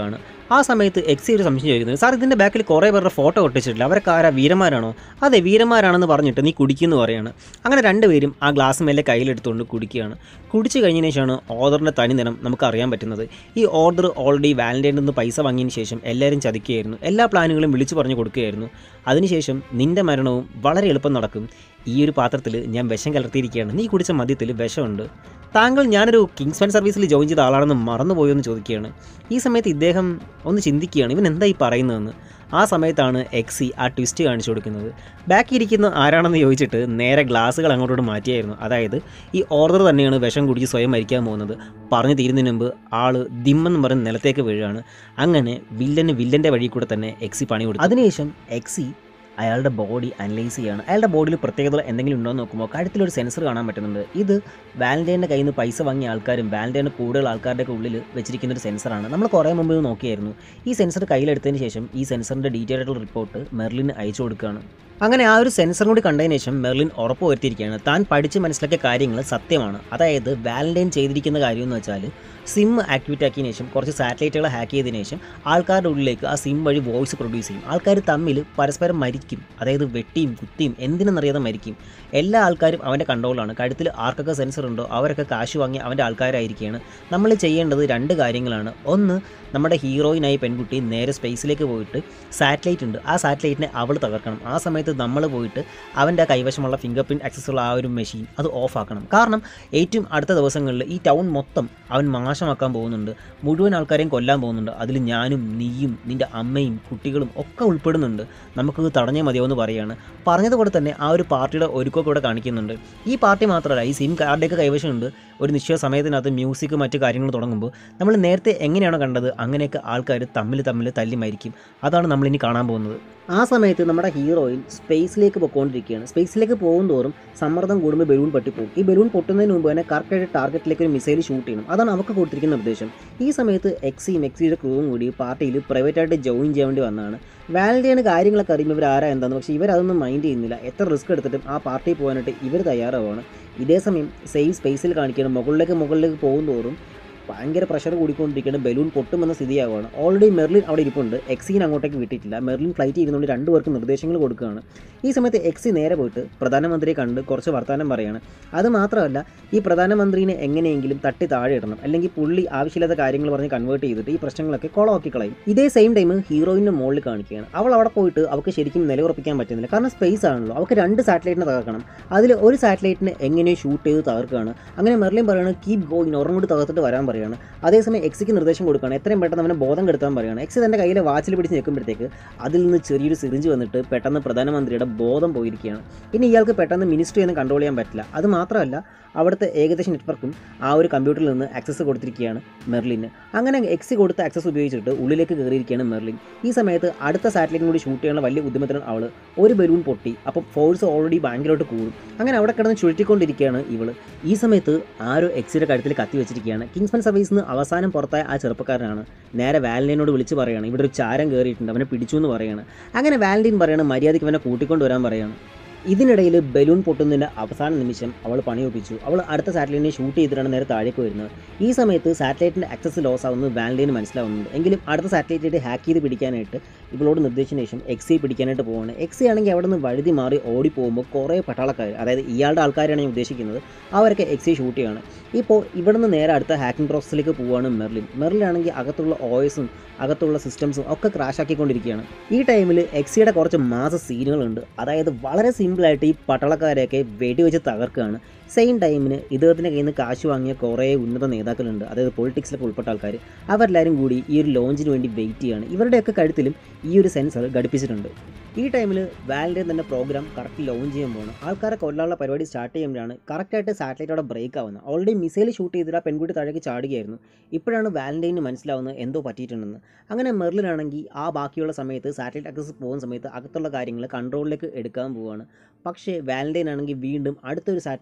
ആ സമയത്ത് എക്സി ഒരു സംശയം ചോദിക്കുന്നത് സാർ ഇതിൻ്റെ ബാക്കിൽ കുറേ പേരുടെ ഫോട്ടോ ഒട്ടിച്ചിട്ടില്ല അവരൊക്കെ ആരാ വീരന്മാരാണോ അതെ വീരന്മാരാണെന്ന് പറഞ്ഞിട്ട് നീ കുടിക്കുമെന്ന് പറയാണ് അങ്ങനെ രണ്ടുപേരും ആ ഗ്ലാസ് മേലെ കയ്യിലെടുത്തുകൊണ്ട് കുടിക്കുകയാണ് കുടിച്ച് കഴിഞ്ഞതിന് ശേഷമാണ് ഓർഡറിൻ്റെ തനി നിറം നമുക്ക് അറിയാൻ പറ്റുന്നത് ഈ ഓർഡർ ഓൾറെഡി വാലൻറ്റൈനിൽ നിന്ന് പൈസ വാങ്ങിയതിന് ശേഷം എല്ലാവരും ചതിക്കുകയായിരുന്നു എല്ലാ പ്ലാനുകളും വിളിച്ചു പറഞ്ഞു കൊടുക്കുകയായിരുന്നു അതിനുശേഷം നിന്റെ മരണവും വളരെ എളുപ്പം നടക്കും ഈ ഒരു പാത്രത്തിൽ ഞാൻ വിഷം കലർത്തിയിരിക്കുകയാണ് നീ കുടിച്ച മദ്യത്തിൽ വിഷമുണ്ട് താങ്കൾ ഞാനൊരു കിങ്സ്മാൻ സർവീസിൽ ജോയിൻ ചെയ്ത ആളാണെന്ന് മറന്നുപോയോ എന്ന് ചോദിക്കുകയാണ് ഈ സമയത്ത് ഇദ്ദേഹം ഒന്ന് ചിന്തിക്കുകയാണ് ഇവൻ എന്താ ഈ പറയുന്നതെന്ന് ആ സമയത്താണ് എക്സി ആ ട്വിസ്റ്റ് കാണിച്ചു കൊടുക്കുന്നത് ബാക്കി ഇരിക്കുന്ന ആരാണെന്ന് ചോദിച്ചിട്ട് നേരെ ഗ്ലാസ്സുകൾ അങ്ങോട്ടോട്ട് മാറ്റിയായിരുന്നു അതായത് ഈ ഓർഡർ തന്നെയാണ് വിഷം കുടിച്ച് സ്വയം മരിക്കാൻ പോകുന്നത് പറഞ്ഞു തീരുന്നതിന് മുമ്പ് ആള് ദിമ്മെന്ന് പറഞ്ഞ് നിലത്തേക്ക് വീഴുകയാണ് അങ്ങനെ വില്ലന് വില്ലൻ്റെ വഴി കൂടെ തന്നെ എക്സി പണി കൊടുത്തു അതിനുശേഷം എക്സി അയാളുടെ ബോഡി അനലൈസ് ചെയ്യാണ് അയാളുടെ ബോഡിയിൽ പ്രത്യേകത എന്തെങ്കിലും ഉണ്ടോ എന്ന് നോക്കുമ്പോൾ കഴുത്തിലൊരു സെൻസർ കാണാൻ പറ്റുന്നുണ്ട് ഇത് വാലൻറ്റൈൻ്റെ കയ്യിൽ നിന്ന് പൈസ വാങ്ങിയ ആൾക്കാരും വാലൻറ്റൈൻ്റെ കൂടുതൽ ആൾക്കാരുടെ ഉള്ളിൽ വെച്ചിരിക്കുന്ന ഒരു സെൻസറാണ് നമ്മൾ കുറേ മുമ്പ് ഇത് നോക്കിയായിരുന്നു ഈ സെൻസർ കയ്യിലെടുത്തതിന് ശേഷം ഈ സെൻസറിൻ്റെ ഡീറ്റെയിൽ ആയിട്ടുള്ള റിപ്പോർട്ട് മെർലിന് അയച്ചു കൊടുക്കുകയാണ് അങ്ങനെ ആ ഒരു സെൻസർ കൂടി കണ്ടതിന് ശേഷം മെർലിൻ ഉറപ്പ് വരുത്തിയിരിക്കുകയാണ് താൻ പഠിച്ച് മനസ്സിലാക്കിയ കാര്യങ്ങൾ സത്യമാണ് അതായത് വാലൻറ്റൈൻ ചെയ്തിരിക്കുന്ന കാര്യം എന്ന് വെച്ചാൽ സിം ആക്ടിവേറ്റ് ആക്കിയതിനു ശേഷം കുറച്ച് സാറ്റലൈറ്റുകൾ ഹാക്ക് ചെയ്തതിനു ശേഷം ആൾക്കാരുടെ ഉള്ളിലേക്ക് ആ സിം വഴി വോയിസ് പ്രൊഡ്യൂസ് ചെയ്യും ആൾക്കാർ തമ്മിൽ പരസ്പരം മരിക്കും അതായത് വെട്ടിയും കുത്തിയും എന്തിനെന്നറിയാതെ മരിക്കും എല്ലാ ആൾക്കാരും അവൻ്റെ കൺട്രോളാണ് കഴുത്തിൽ ആർക്കൊക്കെ സെൻസർ ഉണ്ടോ അവരൊക്കെ കാശ് വാങ്ങി അവൻ്റെ ആൾക്കാരായിരിക്കുകയാണ് നമ്മൾ ചെയ്യേണ്ടത് രണ്ട് കാര്യങ്ങളാണ് ഒന്ന് നമ്മുടെ ഹീറോയിനായി പെൺകുട്ടി നേരെ സ്പേസിലേക്ക് പോയിട്ട് സാറ്റലൈറ്റ് ഉണ്ട് ആ സാറ്റലൈറ്റിനെ അവൾ തകർക്കണം ആ സമയത്ത് നമ്മൾ പോയിട്ട് അവൻ്റെ കൈവശമുള്ള ഫിംഗർ പ്രിൻറ്റ് ആക്സസ് ഉള്ള ആ ഒരു മെഷീൻ അത് ഓഫ് ആക്കണം കാരണം ഏറ്റവും അടുത്ത ദിവസങ്ങളിൽ ഈ ടൗൺ മൊത്തം അവൻ നാശമാക്കാൻ പോകുന്നുണ്ട് മുഴുവൻ ആൾക്കാരെയും കൊല്ലാൻ പോകുന്നുണ്ട് അതിൽ ഞാനും നീയും നിൻ്റെ അമ്മയും കുട്ടികളും ഒക്കെ ഉൾപ്പെടുന്നുണ്ട് നമുക്കത് തടഞ്ഞേ മതിയോ എന്ന് പറയുകയാണ് പറഞ്ഞതുപോലെ തന്നെ ആ ഒരു പാർട്ടിയുടെ ഒരുക്കമൊക്കെ ഇവിടെ കാണിക്കുന്നുണ്ട് ഈ പാർട്ടി മാത്രമല്ല ഈ സിം കാർഡൊക്കെ കൈവശമുണ്ട് ഒരു നിശ്ചയ സമയത്തിനകത്ത് മ്യൂസിക് മറ്റു കാര്യങ്ങൾ തുടങ്ങുമ്പോൾ നമ്മൾ നേരത്തെ എങ്ങനെയാണോ കണ്ടത് അങ്ങനെയൊക്കെ ആൾക്കാർ തമ്മിൽ തമ്മിൽ തല്ലി മരിക്കും അതാണ് നമ്മളിനി കാണാൻ പോകുന്നത് ആ സമയത്ത് നമ്മുടെ ഹീറോയിൻ സ്പേസിലേക്ക് പൊക്കോണ്ടിരിക്കുകയാണ് സ്പേസിലേക്ക് പോകും തോറും സമ്മർദ്ദം കൂടുമ്പോൾ ബലൂൺ പൊട്ടിപ്പോകും ഈ ബലൂൺ പൊട്ടുന്നതിന് മുമ്പ് തന്നെ കറക്റ്റായിട്ട് ടാർഗറ്റിലേക്ക് ഒരു മിസൈൽ ഷൂട്ട് ചെയ്യണം അതാണ് അവർക്ക് കൊടുത്തിരിക്കുന്ന നിർദ്ദേശം ഈ സമയത്ത് എക്സിയും എക്സിയുടെ ക്രൂവും കൂടി പാർട്ടിയിൽ പ്രൈവറ്റായിട്ട് ജോയിൻ ചെയ്യാൻ വേണ്ടി വന്നതാണ് വാലന്റൈന് കാര്യങ്ങളൊക്കെ അറിയുമ്പോൾ ഇവർ ആരാ എന്താന്ന് പക്ഷേ ഇവരതൊന്നും മൈൻഡ് ചെയ്യുന്നില്ല എത്ര റിസ്ക് എടുത്തിട്ടും ആ പാർട്ടിയിൽ പോകാനായിട്ട് ഇവർ തയ്യാറാവുകയാണ് ഇതേ സമയം സെയിം സ്പേസിൽ കാണിക്കണം മുകളിലേക്ക് മുകളിലേക്ക് പോകും തോറും ഭയങ്കര പ്രഷർ കൂടിക്കൊണ്ടിരിക്കുകയാണ് ബലൂൺ പൊട്ടുമെന്ന സ്ഥിതിയാവുകയാണ് ഓൾറെഡി മെർലിൻ അവിടെ ഇരിപ്പുണ്ട് എക്സിന് അങ്ങോട്ടേക്ക് വിട്ടിട്ടില്ല മെർലിൻ ഫ്ലൈറ്റ് ഇരുന്നുകൊണ്ട് രണ്ടുപേർക്ക് നിർദ്ദേശങ്ങൾ കൊടുക്കുകയാണ് ഈ സമയത്ത് എക്സി നേരെ പോയിട്ട് പ്രധാനമന്ത്രിയെ കണ്ട് കുറച്ച് വർത്തമാനം പറയാണ് അത് മാത്രമല്ല ഈ പ്രധാനമന്ത്രിനെ എങ്ങനെയെങ്കിലും തട്ടി താഴെ ഇടണം അല്ലെങ്കിൽ പുള്ളി ആവശ്യമില്ലാത്ത കാര്യങ്ങൾ പറഞ്ഞ് കൺവേർട്ട് ചെയ്തിട്ട് ഈ പ്രശ്നങ്ങളൊക്കെ കുളമാക്കി കളയും ഇതേ സെയിം ടൈം ഹീറോയിൻ്റെ മുകളിൽ കാണിക്കുകയാണ് അവൾ അവിടെ പോയിട്ട് അവൾക്ക് ശരിക്കും നിലയുറപ്പിക്കാൻ പറ്റുന്നില്ല കാരണം സ്പേസ് ആണല്ലോ അവൾക്ക് രണ്ട് സാറ്റലൈറ്റിനെ തകർക്കണം അതിൽ ഒരു സാറ്റലൈറ്റിനെ എങ്ങനെയോ ഷൂട്ട് ചെയ്ത് തകർക്കുകയാണ് അങ്ങനെ മെർലിൻ പറയുന്നത് കീപ് ഗോയിങ് ഉറങ്ങോട്ട് കൂടി തകർത്തിട്ട് വരാൻ പറയുകയാണ് അതേസമയം എക്സിക്ക് നിർദ്ദേശം കൊടുക്കുകയാണ് എത്രയും പെട്ടെന്ന് അവനെ ബോധം കെടുത്താൻ പറയുകയാണ് എക്സ് തൻ്റെ കയ്യിലെ വാച്ചിൽ പിടിച്ച് നിൽക്കുമ്പോഴത്തേക്ക് അതിൽ നിന്ന് ചെറിയൊരു സിറിഞ്ച് വന്നിട്ട് പെട്ടെന്ന് പ്രധാനമന്ത്രിയുടെ ബോധം പോയിരിക്കുകയാണ് ഇനി ഇയാൾക്ക് പെട്ടെന്ന് മിനിസ്ട്രി ഒന്നും കൺട്രോൾ ചെയ്യാൻ പറ്റില്ല അത് മാത്രമല്ല അവിടുത്തെ ഏകദേശം നെറ്റ്വർക്കും ആ ഒരു കമ്പ്യൂട്ടറിൽ നിന്ന് ആക്സസ് കൊടുത്തിരിക്കുകയാണ് മെർലിന് അങ്ങനെ എക്സ് കൊടുത്ത ആക്സസ് ഉപയോഗിച്ചിട്ട് ഉള്ളിലേക്ക് കയറിയിരിക്കുകയാണ് മെർലിൻ ഈ സമയത്ത് അടുത്ത സാറ്റലൈറ്റും കൂടി ഷൂട്ട് ചെയ്യാനുള്ള വലിയ ബുദ്ധിമുട്ടാണ് അവൾ ഒരു ബലൂൺ പൊട്ടി അപ്പം ഫോഴ്സ് ഓൾറെഡി ഭയങ്കരമായിട്ട് കൂടും അങ്ങനെ അവിടെ കിടന്ന് ചുഴറ്റിക്കൊണ്ടിരിക്കുകയാണ് ഇവള് ഈ സമയത്ത് ആരോ എക്സിയുടെ കഴുത്തിൽ കത്തി വെച്ചിരിക്കുകയാണ് കിങ്സ്മൻ സർവീസിൽ നിന്ന് അവസാനം പുറത്തായ ആ ചെറുപ്പക്കാരനാണ് നേരെ വാലന്റൈനോട് വിളിച്ച് പറയാണ് ഇവിടെ ഒരു ചാരം കയറിയിട്ടുണ്ട് അവനെ പിടിച്ചു എന്ന് പറയാണ് അങ്ങനെ വാലന്റൈൻ പറയാണ് മര്യാദയ്ക്ക് അവനെ കൂട്ടിക്കൊണ്ട് വരാൻ പറയാണ് ഇതിനിടയിൽ ബലൂൺ പൊട്ടുന്നതിൻ്റെ അവസാന നിമിഷം അവൾ പണിയൊപ്പിച്ചു അവൾ അടുത്ത സാറ്റലൈറ്റിനെ ഷൂട്ട് ചെയ്തിട്ടാണ് നേരെ താഴേക്ക് വരുന്നത് ഈ സമയത്ത് സാറ്റലൈറ്റിൻ്റെ ആക്സസ് ലോസ് ആവുന്നത് വാലന്റൈന് മനസ്സിലാവുന്നുണ്ട് എങ്കിലും അടുത്ത സാറ്റലൈറ്റ് ഹാക്ക് ചെയ്ത് പിടിക്കാനായിട്ട് ഇവളോട് നിർദ്ദേശിച്ച ശേഷം എക്സി പിടിക്കാനായിട്ട് പോവാണ് എക്സി ആണെങ്കിൽ അവിടെ നിന്ന് വഴുതി മാറി ഓടി പോകുമ്പോൾ കുറേ പട്ടാളക്കാർ അതായത് ഇയാളുടെ ആൾക്കാരാണ് ഞാൻ ഉദ്ദേശിക്കുന്നത് അവരൊക്കെ എക്സി ഷൂട്ട് ചെയ്യാണ് ഇപ്പോൾ ഇവിടെ നിന്ന് നേരെ അടുത്ത ഹാക്കിംഗ് പ്രോസസ്സിലേക്ക് പോവുകയാണ് മെർലിൻ മെർലിൻ ആണെങ്കിൽ അകത്തുള്ള ഓയസും അകത്തുള്ള സിസ്റ്റംസും ഒക്കെ ക്രാഷ് ആക്കിക്കൊണ്ടിരിക്കുകയാണ് ഈ ടൈമിൽ എക്സിയുടെ കുറച്ച് മാസ സീനുകളുണ്ട് അതായത് വളരെ സിമ്പിളായിട്ട് ഈ പട്ടാളക്കാരെയൊക്കെ വെടിവെച്ച് തകർക്കുകയാണ് സെയിം ടൈമിന് ഇദ്ദേഹത്തിൻ്റെ കയ്യിൽ നിന്ന് കാശ് വാങ്ങിയ കുറേ ഉന്നത നേതാക്കളുണ്ട് അതായത് പൊളിറ്റിക്സിലൊക്കെ ഉൾപ്പെട്ട ആൾക്കാർ അവരെല്ലാവരും കൂടി ഈ ഒരു ലോഞ്ചിന് വേണ്ടി വെയിറ്റ് ചെയ്യാണ് ഇവരുടെയൊക്കെ കഴുത്തിലും ഈ ഒരു സെൻസർ ഘടിപ്പിച്ചിട്ടുണ്ട് ഈ ടൈമിൽ വാലൻറ്റൈൻ തന്നെ പ്രോഗ്രാം കറക്റ്റ് ലോഞ്ച് ചെയ്യാൻ പോകണം ആൾക്കാരെ കൊല്ലാനുള്ള പരിപാടി സ്റ്റാർട്ട് ചെയ്യുമ്പോഴാണ് കറക്റ്റായിട്ട് സാറ്റലൈറ്റ് അവിടെ ബ്രേക്ക് ആവുന്നത് ഓൾറെഡി മിസൈൽ ഷൂട്ട് ചെയ്തിട്ട് ആ പെൺകുട്ടി താഴേക്ക് ചാടുകയായിരുന്നു ഇപ്പോഴാണ് വാലൻറ്റൈന് മനസ്സിലാവുന്നത് എന്തോ പറ്റിയിട്ടുണ്ടെന്ന് അങ്ങനെ മെർലിനാണെങ്കിൽ ആ ബാക്കിയുള്ള സമയത്ത് സാറ്റലൈറ്റ് ആക്സസ് പോകുന്ന സമയത്ത് അകത്തുള്ള കാര്യങ്ങൾ കൺട്രോളിലേക്ക് എടുക്കാൻ പോവുകയാണ് പക്ഷേ വാലൻറ്റൈൻ ആണെങ്കിൽ വീണ്ടും അടുത്തൊരു സാറ്റലൈറ്റിലേക്ക്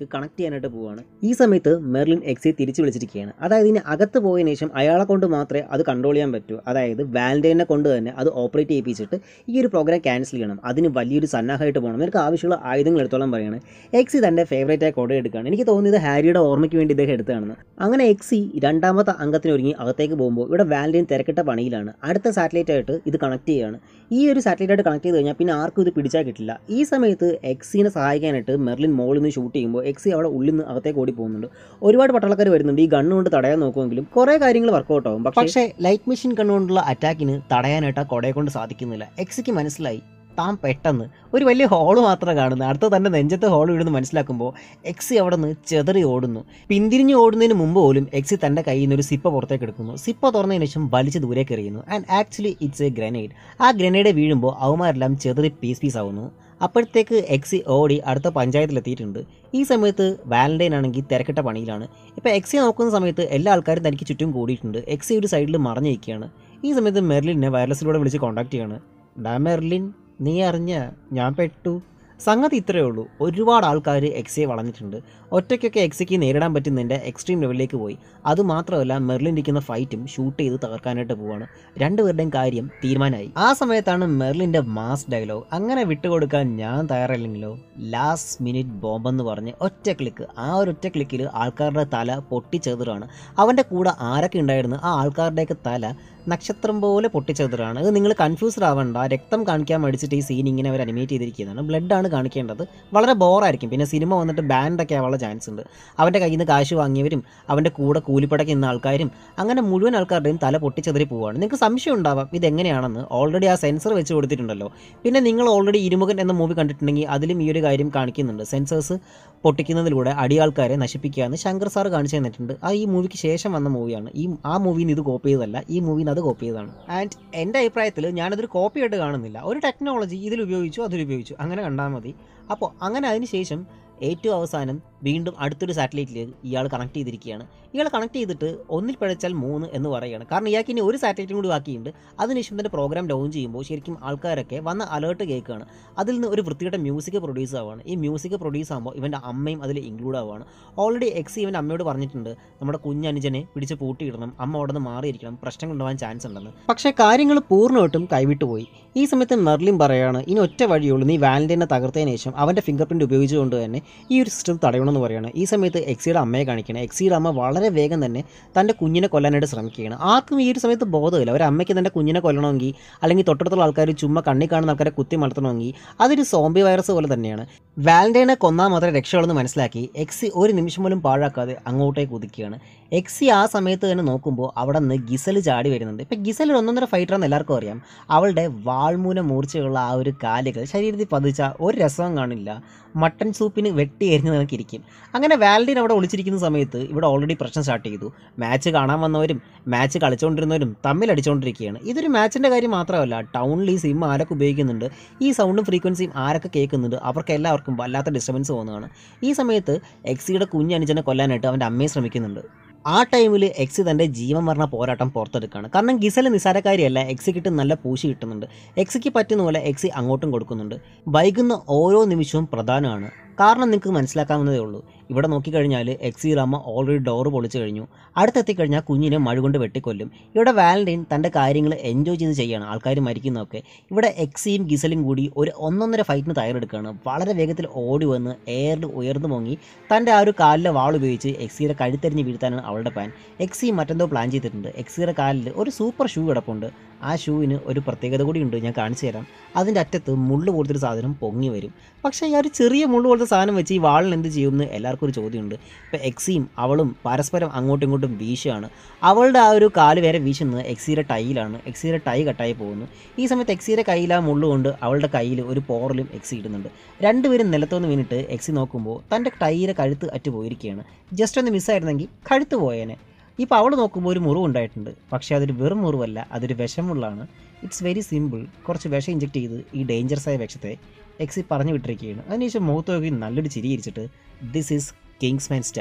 കണക്ട് ചെയ്യാനായിട്ട് പോവുകയാണ് ഈ സമയത്ത് മെർലിൻ എക്സിയെ തിരിച്ചു വിളിച്ചിരിക്കുകയാണ് അതായത് ഇതിന് അകത്ത് പോയതിനു ശേഷം അയാളെ കൊണ്ട് മാത്രമേ അത് കൺട്രോൾ ചെയ്യാൻ പറ്റൂ അതായത് വാലന്റൈനെ കൊണ്ട് തന്നെ അത് ഓപ്പറേറ്റ് ചെയ്യിപ്പിച്ചിട്ട് ഈ ഒരു പ്രോഗ്രാം ക്യാൻസൽ ചെയ്യണം അതിന് വലിയൊരു സന്നാഹമായിട്ട് പോകണം നിനക്ക് ആവശ്യമുള്ള ആയുധങ്ങൾ എടുത്തോളം പറയാണ് എക്സി തൻ്റെ ഫേവറേറ്റായ കൊട എടുക്കുകയാണ് എനിക്ക് തോന്നിയത് ഹാരിയുടെ ഓർമ്മയ്ക്ക് വേണ്ടി ഇദ്ദേഹം എടുത്തതാണെന്ന് അങ്ങനെ എക്സി രണ്ടാമത്തെ അംഗത്തിന് ഒരുങ്ങി അകത്തേക്ക് പോകുമ്പോൾ ഇവിടെ വാലന്റൈൻ തിരക്കിട്ട പണിയിലാണ് അടുത്ത സാറ്റലൈറ്റ് ആയിട്ട് ഇത് കണക്ട് ചെയ്യുകയാണ് ഈ ഒരു സാറ്റലൈറ്റ് ആയിട്ട് കണക്ട് ചെയ്ത് കഴിഞ്ഞാൽ പിന്നെ ആർക്കും ഇത് പിടിച്ചാൽ കിട്ടില്ല ഈ സമയത്ത് എക്സിനെ സഹായിക്കാനായിട്ട് മെർലിൻ മോളിൽ നിന്ന് ഷൂട്ട് ചെയ്യുമ്പോൾ എക്സി അവിടെ ഉള്ളിൽ നിന്ന് അകത്തേക്ക് ഓടി പോകുന്നുണ്ട് ഒരുപാട് പട്ടാളക്കാർ വരുന്നുണ്ട് ഈ ഗണ്ണ് കൊണ്ട് തടയാൻ നോക്കുമെങ്കിലും കുറേ കാര്യങ്ങൾ വർക്കൗട്ട് ആവും പക്ഷേ ലൈറ്റ് മെഷീൻ കണ്ണുകൊണ്ടുള്ള അറ്റാക്കിന് തടയാനായിട്ട് ആ കൊടയെ കൊണ്ട് സാധിക്കുന്നില്ല എക്സിക്ക് മനസ്സിലായി താൻ പെട്ടെന്ന് ഒരു വലിയ ഹോള് മാത്രമേ കാണുന്നത് അടുത്ത തൻ്റെ നെഞ്ചത്തെ ഹോൾ വീടുന്ന് മനസ്സിലാക്കുമ്പോൾ എക്സി അവിടെ നിന്ന് ചെതറി ഓടുന്നു പിന്തിരിഞ്ഞ് ഓടുന്നതിന് മുമ്പ് പോലും എക്സി തൻ്റെ കയ്യിൽ നിന്ന് ഒരു സിപ്പ പുറത്തേക്ക് എടുക്കുന്നു സിപ്പ തുറന്നതിന് ശേഷം വലിച്ച് ദൂരേക്ക് എറിയുന്നു and actually it's a grenade ആ ഗ്രനേഡ് വീഴുമ്പോൾ അവന്മാരെല്ലാം ചെതറി പീസ് പീസ് ആവുന്നു അപ്പോഴത്തേക്ക് എക്സി ഓടി അടുത്ത പഞ്ചായത്തിലെത്തിയിട്ടുണ്ട് ഈ സമയത്ത് വാലന്റൈൻ ആണെങ്കിൽ തിരക്കിട്ട പണിയിലാണ് ഇപ്പോൾ എക്സി നോക്കുന്ന സമയത്ത് എല്ലാ ആൾക്കാരും തനിക്ക് ചുറ്റും കൂടിയിട്ടുണ്ട് എക്സി ഒരു സൈഡിൽ മറഞ്ഞിരിക്കുകയാണ് ഈ സമയത്ത് മെർലിനെ വയർലെസ്സിലൂടെ വിളിച്ച് കോൺടാക്ട് ചെയ്യാണ് ഡാ മെർലിൻ നീ അറിഞ്ഞ ഞാൻ പെട്ടു സംഗതി ഇത്രയേ ഉള്ളൂ ഒരുപാട് ആൾക്കാർ എക്സിയെ വളഞ്ഞിട്ടുണ്ട് ഒറ്റയ്ക്കൊക്കെ എക്സിക്ക് നേരിടാൻ പറ്റുന്നതിൻ്റെ എക്സ്ട്രീം ലെവലിലേക്ക് പോയി അതുമാത്രമല്ല മെർലിൻ ഇരിക്കുന്ന ഫൈറ്റും ഷൂട്ട് ചെയ്ത് തകർക്കാനായിട്ട് പോവാണ് രണ്ടുപേരുടെയും കാര്യം തീരുമാനമായി ആ സമയത്താണ് മെർലിൻ്റെ മാസ് ഡയലോഗ് അങ്ങനെ വിട്ടുകൊടുക്കാൻ ഞാൻ തയ്യാറല്ലെങ്കിലോ ലാസ്റ്റ് മിനിറ്റ് ബോംബെന്ന് പറഞ്ഞ് ഒറ്റ ക്ലിക്ക് ആ ഒരു ഒറ്റ ക്ലിക്കിൽ ആൾക്കാരുടെ തല പൊട്ടിച്ചെതിറാണ് അവൻ്റെ കൂടെ ആരൊക്കെ ഉണ്ടായിരുന്നു ആ ആൾക്കാരുടെയൊക്കെ തല നക്ഷത്രം പോലെ പൊട്ടിച്ചെതിറാണ് അത് നിങ്ങൾ കൺഫ്യൂസ്ഡ് ആവണ്ട രക്തം കാണിക്കാൻ മടിച്ചിട്ട് ഈ സീൻ ഇങ്ങനെ അവർ അനിമേറ്റ് ചെയ്തിരിക്കുന്നതാണ് ബ്ലഡാണ് കാണിക്കേണ്ടത് വളരെ ബോറായിരിക്കും പിന്നെ സിനിമ വന്നിട്ട് ബാൻഡൊക്കെ ആവാനുള്ള ചാൻസ് ഉണ്ട് അവൻ്റെ കയ്യിൽ നിന്ന് കാശ് വാങ്ങിയവരും അവൻ്റെ കൂടെ കൂലിപ്പടയ്ക്ക് നിന്ന ആൾക്കാരും അങ്ങനെ മുഴുവൻ ആൾക്കാരുടെയും തല പൊട്ടിച്ചെതിരി പോവുകയാണ് നിങ്ങൾക്ക് സംശയം ഉണ്ടാവാം ഇതെങ്ങനെയാണെന്ന് ഓൾറെഡി ആ സെൻസർ വെച്ച് കൊടുത്തിട്ടുണ്ടല്ലോ പിന്നെ നിങ്ങൾ ഓൾറെഡി ഇരുമുഖൻ എന്ന മൂവി കണ്ടിട്ടുണ്ടെങ്കിൽ അതിലും ഈ ഒരു കാര്യം കാണിക്കുന്നുണ്ട് സെൻസേഴ്സ് പൊട്ടിക്കുന്നതിലൂടെ അടിയാൾക്കാരെ നശിപ്പിക്കുക എന്ന് ശങ്കർ സാർ കാണിച്ചു തന്നിട്ടുണ്ട് ആ ഈ മൂവിക്ക് ശേഷം വന്ന മൂവിയാണ് ഈ ആ മൂവിന്ന് ഇത് കോപ്പി ചെയ്തതല്ല ഈ മൂവിന്ന് അത് കോപ്പി ചെയ്തതാണ് ആൻഡ് എൻ്റെ അഭിപ്രായത്തിൽ ഞാനതൊരു കോപ്പി ആയിട്ട് കാണുന്നില്ല ഒരു ടെക്നോളജി ഇതിൽ ഉപയോഗിച്ചു അതിൽ ഉപയോഗിച്ചു അങ്ങനെ കണ്ടാൽ മതി അപ്പോൾ അങ്ങനെ അതിന് ശേഷം ഏറ്റവും അവസാനം വീണ്ടും അടുത്തൊരു സാറ്റലൈറ്റിൽ ഇയാൾ കണക്ട് ചെയ്തിരിക്കുകയാണ് ഇയാൾ കണക്ട് ചെയ്തിട്ട് ഒന്നിൽ പിഴച്ചാൽ മൂന്ന് എന്ന് പറയുകയാണ് കാരണം ഇയാൾക്ക് ഇനി ഒരു സാറ്റലൈറ്റും കൂടി ബാക്കിയുണ്ട് അതിനുശേഷം തന്നെ പ്രോഗ്രാം ഡൗൺ ചെയ്യുമ്പോൾ ശരിക്കും ആൾക്കാരൊക്കെ വന്ന അലേർട്ട് കേൾക്കുകയാണ് അതിൽ നിന്ന് ഒരു വൃത്തിയുടെ മ്യൂസിക് പ്രൊഡ്യൂസ് ആവുകയാണ് ഈ മ്യൂസിക് പ്രൊഡ്യൂസ് ആകുമ്പോൾ ഇവൻ്റെ അമ്മയും അതിൽ ഇൻക്ലൂഡ് ആവുകയാണ് ഓൾറെഡി എക്സ് ഇവൻ്റെ അമ്മയോട് പറഞ്ഞിട്ടുണ്ട് നമ്മുടെ കുഞ്ഞനുജനെ പിടിച്ച് പൂട്ടിയിടണം അമ്മ അവിടെ നിന്ന് മാറിയിരിക്കണം പ്രശ്നങ്ങൾ ഉണ്ടാവാൻ ചാൻസ് ഉണ്ടെന്ന് പക്ഷേ കാര്യങ്ങൾ പൂർണ്ണമായിട്ടും കൈവിട്ടുപോയി ഈ സമയത്ത് മെർലിൻ പറയാണ് ഇനി ഒറ്റ വഴിയുള്ളൂ നീ വാലന്റൈനെ തകർത്തതിന് ശേഷം അവൻ്റെ ഫിംഗർ പ്രിൻറ്റ് ഉപയോഗിച്ചുകൊണ്ട് തന്നെ ഈ ഒരു സിസ്റ്റം തടയണമെന്ന് പറയുകയാണ് ഈ സമയത്ത് എക്സിയുടെ അമ്മയെ കാണിക്കണം എക്സിയുടെ അമ്മ വളരെ വേഗം തന്നെ തൻ്റെ കുഞ്ഞിനെ കൊല്ലാനായിട്ട് ശ്രമിക്കുകയാണ് ആർക്കും ഈ ഒരു സമയത്ത് ബോധമില്ല ഒരു അമ്മയ്ക്ക് തൻ്റെ കുഞ്ഞിനെ കൊല്ലണമെങ്കിൽ അല്ലെങ്കിൽ തൊട്ടടുത്തുള്ള ആൾക്കാർ ചുമ്മാ കണ്ണി കാണുന്ന ആൾക്കാരെ കുത്തി മലർത്തണമെങ്കിൽ അതൊരു സോംബി വൈറസ് പോലെ തന്നെയാണ് വാലന്റൈനെ കൊന്നാൽ മാത്രമേ രക്ഷയുള്ളൂ മനസ്സിലാക്കി എക്സി ഒരു നിമിഷം പോലും പാഴാക്കാതെ അങ്ങോട്ടേക്ക് കുതിക്കുകയാണ് എക്സി ആ സമയത്ത് തന്നെ നോക്കുമ്പോൾ അവിടെ നിന്ന് ഗിസൽ ചാടി വരുന്നുണ്ട് ഇപ്പം ഗിസൽ ഒരു ഒന്നൊന്നര ഫൈറ്ററാന്ന് എല്ലാവർക്കും അറിയാം അവളുടെ വാൾമൂല മൂർച്ചയുള്ള ആ ഒരു കാലുകൾ ശരീരത്തിൽ പതിച്ച ഒരു രസവും കാണില്ല മട്ടൻ സൂപ്പിന് വെട്ടി എരിഞ്ഞ് നിനക്കിരിക്കും അങ്ങനെ വാലന്റൈൻ അവിടെ ഒളിച്ചിരിക്കുന്ന സമയത്ത് ഇവിടെ ഓൾറെഡി പ്രശ്നം സ്റ്റാർട്ട് ചെയ്തു മാച്ച് കാണാൻ വന്നവരും മാച്ച് കളിച്ചുകൊണ്ടിരുന്നവരും തമ്മിൽ അടിച്ചുകൊണ്ടിരിക്കുകയാണ് ഇതൊരു മാച്ചിൻ്റെ കാര്യം മാത്രമല്ല ടൗണിൽ ഈ സിം ആരൊക്കെ ഉപയോഗിക്കുന്നുണ്ട് ഈ സൗണ്ടും ഫ്രീക്വൻസിയും ആരൊക്കെ കേൾക്കുന്നുണ്ട് അവർക്ക് എല്ലാവർക്കും വല്ലാത്ത ഡിസ്റ്റർബൻസ് തോന്നുകയാണ് ഈ സമയത്ത് എക്സിയുടെ കുഞ്ഞനുജനെ കൊല്ലാനായിട്ട് അവൻ്റെ അമ്മയെ ശ്രമിക്കുന്നുണ്ട് ആ ടൈമിൽ എക്സി തൻ്റെ ജീവൻ മരണ പോരാട്ടം പുറത്തെടുക്കുകയാണ് കാരണം ഗിസൽ നിസാരക്കാരിയല്ല എക്സി കിട്ടും നല്ല പൂശി കിട്ടുന്നുണ്ട് എക്സിക്ക് പറ്റുന്ന പോലെ എക്സി അങ്ങോട്ടും കൊടുക്കുന്നുണ്ട് വൈകുന്ന ഓരോ നിമിഷവും പ്രധാനമാണ് കാരണം നിങ്ങൾക്ക് മനസ്സിലാക്കാവുന്നതേ ഉള്ളൂ ഇവിടെ നോക്കിക്കഴിഞ്ഞാൽ എക്സി റമ്മ ഓൾറെഡി ഡോറ് പൊളിച്ചു കഴിഞ്ഞു അടുത്തെത്തിക്കഴിഞ്ഞാൽ കുഞ്ഞിനെ മഴ കൊണ്ട് വെട്ടിക്കൊല്ലും ഇവിടെ വാലന്റൈൻ തൻ്റെ കാര്യങ്ങൾ എൻജോയ് ചെയ്ത് ചെയ്യാണ് ആൾക്കാർ മരിക്കുന്നതൊക്കെ ഇവിടെ എക്സിയും ഗിസലും കൂടി ഒരു ഒന്നൊന്നര ഫൈറ്റിന് തയ്യാറെടുക്കുകയാണ് വളരെ വേഗത്തിൽ ഓടി വന്ന് എയറിൽ ഉയർന്നു പൊങ്ങി തൻ്റെ ആ ഒരു കാലിലെ വാൾ ഉപയോഗിച്ച് എക്സിയുടെ കഴുത്തെറിഞ്ഞ് വീഴ്ത്താനാണ് അവളുടെ പ്ലാൻ എക്സി മറ്റെന്തോ പ്ലാൻ ചെയ്തിട്ടുണ്ട് എക്സിയുടെ കാലിൽ ഒരു സൂപ്പർ ഷൂ കിടപ്പുണ്ട് ആ ഷൂവിന് ഒരു പ്രത്യേകത കൂടി ഉണ്ട് ഞാൻ കാണിച്ചു തരാം അതിൻ്റെ അറ്റത്ത് മുള്ളു പോലത്തൊരു സാധനം പൊങ്ങി വരും പക്ഷേ ഈ ഒരു ചെറിയ മുള്ളു പോലത്തെ സാധനം വെച്ച് ഈ വാളിന് എന്ത് ചെയ്യുമെന്ന് എല്ലാവർക്കും ഒരു ചോദ്യമുണ്ട് ഇപ്പോൾ എക്സിയും അവളും പരസ്പരം അങ്ങോട്ടും ഇങ്ങോട്ടും വീശുകയാണ് അവളുടെ ആ ഒരു കാല് വരെ വീശുന്നത് എക്സിയുടെ ടൈയിലാണ് എക്സിയുടെ ടൈ കട്ടായി പോകുന്നു ഈ സമയത്ത് എക്സിയുടെ കയ്യിൽ ആ മുള്ളുകൊണ്ട് അവളുടെ കയ്യിൽ ഒരു പോറലും എക്സി ഇടുന്നുണ്ട് രണ്ടുപേരും നിലത്തുനിന്ന് വീണിട്ട് എക്സി നോക്കുമ്പോൾ തൻ്റെ ടൈയിലെ കഴുത്ത് അറ്റ് പോയിരിക്കുകയാണ് ജസ്റ്റ് ഒന്ന് മിസ്സായിരുന്നെങ്കിൽ കഴുത്ത് പോയേനെ ഇപ്പോൾ അവൾ നോക്കുമ്പോൾ ഒരു മുറിവ് ഉണ്ടായിട്ടുണ്ട് പക്ഷേ അതൊരു വെറും മുറിവല്ല അതൊരു വിഷമുള്ളതാണ് ഇറ്റ്സ് വെരി സിമ്പിൾ കുറച്ച് വിഷം ഇഞ്ചെക്ട് ചെയ്ത് ഈ ഡേഞ്ചറസ് ആയ വിഷത്തെ എക്സി പറഞ്ഞു വിട്ടിരിക്കുകയാണ് അതിനുശേഷം മുഖത്ത് നോക്കി നല്ലൊരു ചിരി ഇരിച്ചിട്ട് ദിസ് ഈസ് കിങ്സ്മാൻ സ്റ്റൈൽ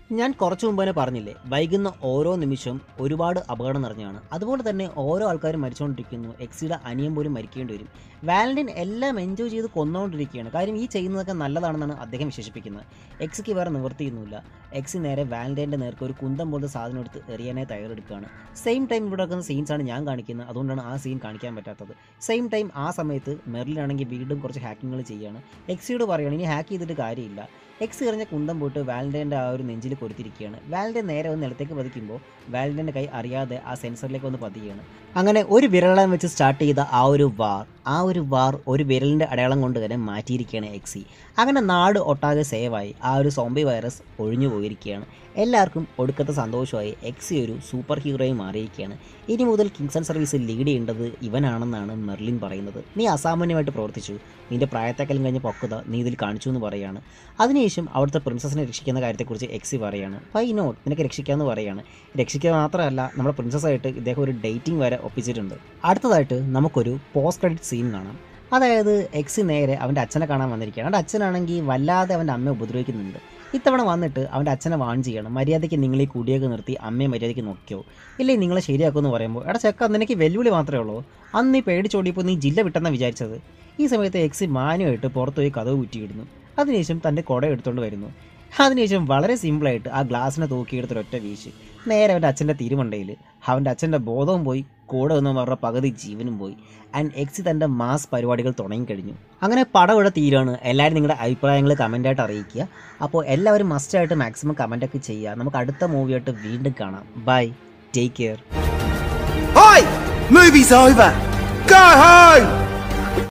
ഞാൻ കുറച്ചു മുമ്പ് തന്നെ പറഞ്ഞില്ലേ വൈകുന്ന ഓരോ നിമിഷവും ഒരുപാട് അപകടം നിറഞ്ഞാണ് അതുപോലെ തന്നെ ഓരോ ആൾക്കാരും മരിച്ചുകൊണ്ടിരിക്കുന്നു എക്സിയുടെ അനിയൻ പോലും മരിക്കേണ്ടി വരും വാലന്റൈൻ എല്ലാം എൻജോയ് ചെയ്ത് കൊന്നുകൊണ്ടിരിക്കുകയാണ് കാര്യം ഈ ചെയ്യുന്നതൊക്കെ നല്ലതാണെന്നാണ് അദ്ദേഹം വിശേഷിപ്പിക്കുന്നത് എക്സിക്ക് വേറെ നിവൃത്തിയൊന്നുമില്ല എക്സി നേരെ വാലന്റൈൻ്റെ നേർക്ക് ഒരു കുന്തം പോലത്തെ സാധനം എടുത്ത് എറിയാനായി തയ്യാറെടുക്കുകയാണ് സെയിം ടൈം ഇവിടെ നടക്കുന്ന സീൻസാണ് ഞാൻ കാണിക്കുന്നത് അതുകൊണ്ടാണ് ആ സീൻ കാണിക്കാൻ പറ്റാത്തത് സെയിം ടൈം ആ സമയത്ത് മെർലിനാണെങ്കിൽ വീണ്ടും കുറച്ച് ഹാക്കിങ്ങുകൾ ചെയ്യുകയാണ് എക്സിയോട് പറയുകയാണ് ഇനി ഹാക്ക് ചെയ്തിട്ട് കാര്യമില്ല എക്സ് എറിഞ്ഞ കുന്തം പോയിട്ട് വാലന്റൈൻ്റെ ആ ഒരു നെഞ്ചിൽ കൊടുത്തിരിക്കുകയാണ് വാലന്റൈൻ നേരെ ഒന്ന് നിലത്തേക്ക് പതിക്കുമ്പോൾ വാലന്റൈൻ്റെ കൈ അറിയാതെ ആ സെൻസറിലേക്ക് ഒന്ന് പതിക്കുകയാണ് അങ്ങനെ ഒരു വിരളം വെച്ച് സ്റ്റാർട്ട് ചെയ്ത ആ ഒരു വാർ ആ ഒരു വാർ ഒരു വിരലിൻ്റെ അടയാളം കൊണ്ട് തന്നെ മാറ്റിയിരിക്കുകയാണ് എക്സി അങ്ങനെ നാട് ഒട്ടാകെ സേവായി ആ ഒരു സോംബി വൈറസ് ഒഴിഞ്ഞു പോയിരിക്കുകയാണ് എല്ലാവർക്കും ഒടുക്കത്തെ സന്തോഷമായി എക്സി ഒരു സൂപ്പർ ഹീറോയി മാറിയിരിക്കുകയാണ് ഇനി മുതൽ കിങ്സൺ സർവീസ് ലീഡ് ചെയ്യേണ്ടത് ഇവനാണെന്നാണ് മെർലിൻ പറയുന്നത് നീ അസാമാന്യമായിട്ട് പ്രവർത്തിച്ചു നിന്റെ പ്രായത്തേക്കാളും കഴിഞ്ഞ പക്വത നീ ഇതിൽ കാണിച്ചു എന്ന് പറയാണ് അതിനുശേഷം അവിടുത്തെ പ്രിൻസസിനെ രക്ഷിക്കുന്ന കാര്യത്തെക്കുറിച്ച് എക്സി പറയാണ് വൈ നോട്ട് നിനക്ക് രക്ഷിക്കാമെന്ന് പറയാണ് രക്ഷിക്കുക മാത്രമല്ല നമ്മുടെ പ്രിൻസസ്സായിട്ട് ഇദ്ദേഹം ഒരു ഡേറ്റിംഗ് വരെ ഒപ്പിച്ചിട്ടുണ്ട് അടുത്തതായിട്ട് നമുക്കൊരു പോസ്റ്റ് ക്രെഡിറ്റ് സീൻ കാണാം അതായത് എക്സി നേരെ അവൻ്റെ അച്ഛനെ കാണാൻ വന്നിരിക്കുകയാണ് അവൻ്റെ അച്ഛനാണെങ്കിൽ വല്ലാതെ അവൻ്റെ അമ്മയെ ഉപദ്രവിക്കുന്നുണ്ട് ഇത്തവണ വന്നിട്ട് അവൻ്റെ അച്ഛനെ വാൺ ചെയ്യണം മര്യാദയ്ക്ക് നിങ്ങൾ ഈ കുടിയൊക്കെ നിർത്തി അമ്മയെ മര്യാദയ്ക്ക് നോക്കിയോ ഇല്ലേ നിങ്ങളെ ശരിയാക്കുമെന്ന് പറയുമ്പോൾ എടാ ചെക്ക നിനക്ക് വെല്ലുവിളി മാത്രമേ ഉള്ളൂ അന്ന് നീ പേടിച്ചോടിയപ്പോൾ നീ ജില്ല വിട്ടെന്നാണ് വിചാരിച്ചത് ഈ സമയത്ത് എക്സി മാനുമായിട്ട് പുറത്തുപോയി കഥവ് കുറ്റിയിടുന്നു അതിനുശേഷം തൻ്റെ കുട എടുത്തുകൊണ്ട് വരുന്നു അതിനുശേഷം വളരെ സിമ്പിളായിട്ട് ആ ഗ്ലാസ്സിനെ തൂക്കിയെടുത്തൊരു ഒറ്റ വീശ് നേരെ അവൻ്റെ അച്ഛൻ്റെ തിരുമണ്ടയിൽ അവൻ്റെ അച്ഛൻ്റെ ബോധവും പോയി കൂടെ നിന്ന് അവരുടെ പകുതി ജീവനും പോയി ആൻഡ് എക്സി തൻ്റെ മാസ് പരിപാടികൾ തുടങ്ങിക്കഴിഞ്ഞു അങ്ങനെ പടം ഇവിടെ തീരാണ് എല്ലാവരും നിങ്ങളുടെ അഭിപ്രായങ്ങൾ കമൻ്റായിട്ട് അറിയിക്കുക അപ്പോൾ എല്ലാവരും മസ്റ്റായിട്ട് മാക്സിമം കമൻ്റൊക്കെ ചെയ്യുക നമുക്ക് അടുത്ത മൂവിയായിട്ട് വീണ്ടും കാണാം bye take care Hi! Movie's over! Go home!